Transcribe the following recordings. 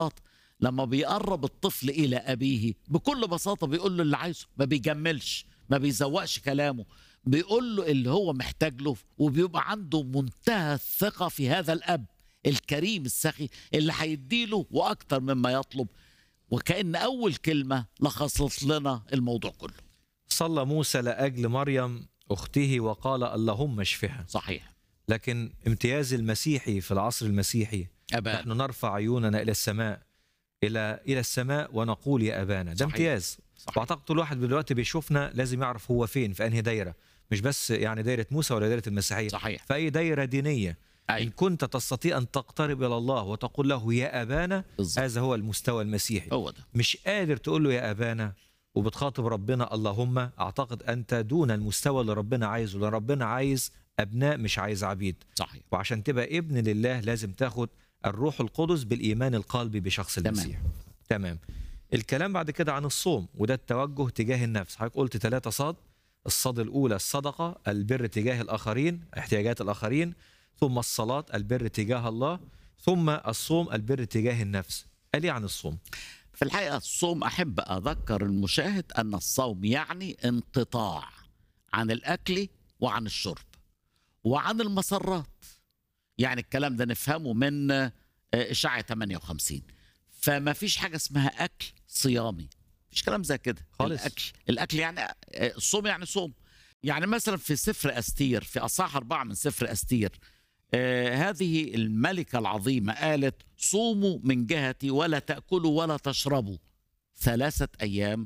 لما بيقرب الطفل الى ابيه بكل بساطه بيقول له اللي عايزه ما بيجملش ما بيزوقش كلامه بيقول له اللي هو محتاج له وبيبقى عنده منتهى الثقه في هذا الاب الكريم السخي اللي هيديله واكتر مما يطلب وكأن أول كلمة لخصت لنا الموضوع كله صلى موسى لاجل مريم اخته وقال اللهم اشفها صحيح لكن امتياز المسيحي في العصر المسيحي أبان نحن نرفع عيوننا الى السماء الى الى السماء ونقول يا ابانا ده صحيح. امتياز صحيح. واعتقد كل واحد دلوقتي بيشوفنا لازم يعرف هو فين في انهي دايره مش بس يعني دايره موسى ولا دايره المسيحيه صحيح في اي دايره دينيه ان أي كنت تستطيع ان تقترب الى الله وتقول له يا ابانا بالظبط هذا هو المستوى المسيحي هو ده مش قادر تقول له يا ابانا وبتخاطب ربنا اللهم اعتقد انت دون المستوى اللي ربنا عايزه لان ربنا عايز ابناء مش عايز عبيد صحيح وعشان تبقى ابن لله لازم تاخد الروح القدس بالايمان القلبي بشخص تمام. المسيح تمام الكلام بعد كده عن الصوم وده التوجه تجاه النفس حضرتك قلت ثلاثة صاد الصاد الأولى الصدقة البر تجاه الآخرين احتياجات الآخرين ثم الصلاة البر تجاه الله ثم الصوم البر تجاه النفس قال إيه عن الصوم في الحقيقة الصوم أحب أذكر المشاهد أن الصوم يعني انقطاع عن الأكل وعن الشرب وعن المسرات يعني الكلام ده نفهمه من آه، إشاعة 58 فما فيش حاجة اسمها أكل صيامي مفيش كلام زي كده خالص. الأكل الأكل يعني آه، الصوم يعني صوم يعني مثلا في سفر أستير في أصحاح أربعة من سفر أستير آه هذه الملكة العظيمة قالت صوموا من جهتي ولا تأكلوا ولا تشربوا ثلاثة أيام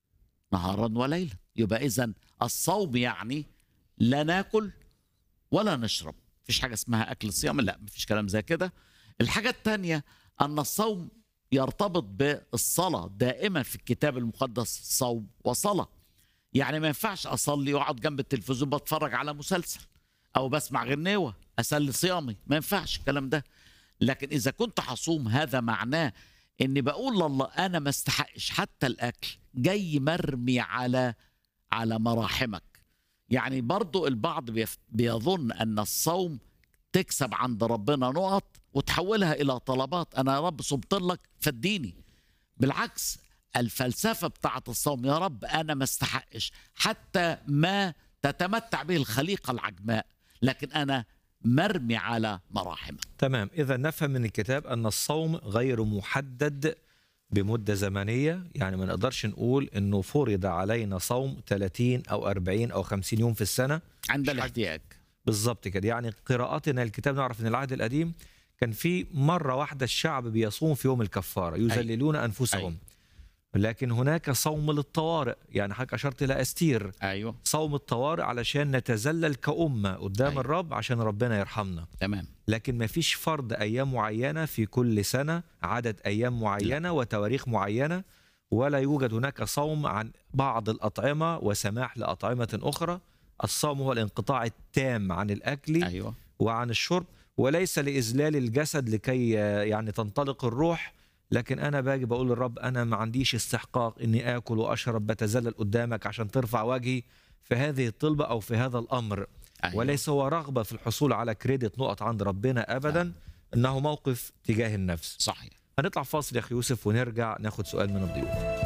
نهارا وليلا يبقى إذا الصوم يعني لا ناكل ولا نشرب مفيش حاجة اسمها أكل صيام لا مفيش كلام زي كده الحاجة الثانية أن الصوم يرتبط بالصلاة دائما في الكتاب المقدس صوم وصلاة يعني ما ينفعش أصلي وأقعد جنب التلفزيون بتفرج على مسلسل أو بسمع غنيوة أسلي صيامي ما ينفعش الكلام ده لكن إذا كنت هصوم هذا معناه إني بقول لله أنا ما استحقش حتى الأكل جاي مرمي على على مراحمك يعني برضو البعض بيف- بيظن أن الصوم تكسب عند ربنا نقط وتحولها إلى طلبات أنا يا رب صمت لك فاديني بالعكس الفلسفة بتاعت الصوم يا رب أنا ما استحقش حتى ما تتمتع به الخليقة العجماء لكن أنا مرمي على مراحمك تمام إذا نفهم من الكتاب أن الصوم غير محدد بمدة زمنية يعني ما نقدرش نقول أنه فرض علينا صوم 30 أو 40 أو 50 يوم في السنة عند مش حاجة. الاحتياج بالظبط كده يعني قراءتنا الكتاب نعرف ان العهد القديم كان في مره واحده الشعب بيصوم في يوم الكفاره يذللون انفسهم لكن هناك صوم للطوارئ يعني حضرتك اشرت الى استير أيوه صوم الطوارئ علشان نتذلل كأمة قدام أيوة. الرب عشان ربنا يرحمنا تمام لكن ما فيش فرض أيام معينة في كل سنة عدد أيام معينة وتواريخ معينة ولا يوجد هناك صوم عن بعض الأطعمة وسماح لأطعمة أخرى الصوم هو الانقطاع التام عن الأكل أيوه وعن الشرب وليس لإذلال الجسد لكي آه، يعني تنطلق الروح لكن أنا باجي بقول للرب أنا ما عنديش استحقاق إني آكل وأشرب بتذلل قدامك عشان ترفع وجهي في هذه الطلبة أو في هذا الأمر أيوه. وليس هو رغبة في الحصول على كريدت نقط عند ربنا أبدا إنه موقف تجاه النفس صحيح هنطلع فاصل يا أخي يوسف ونرجع ناخد سؤال من الضيوف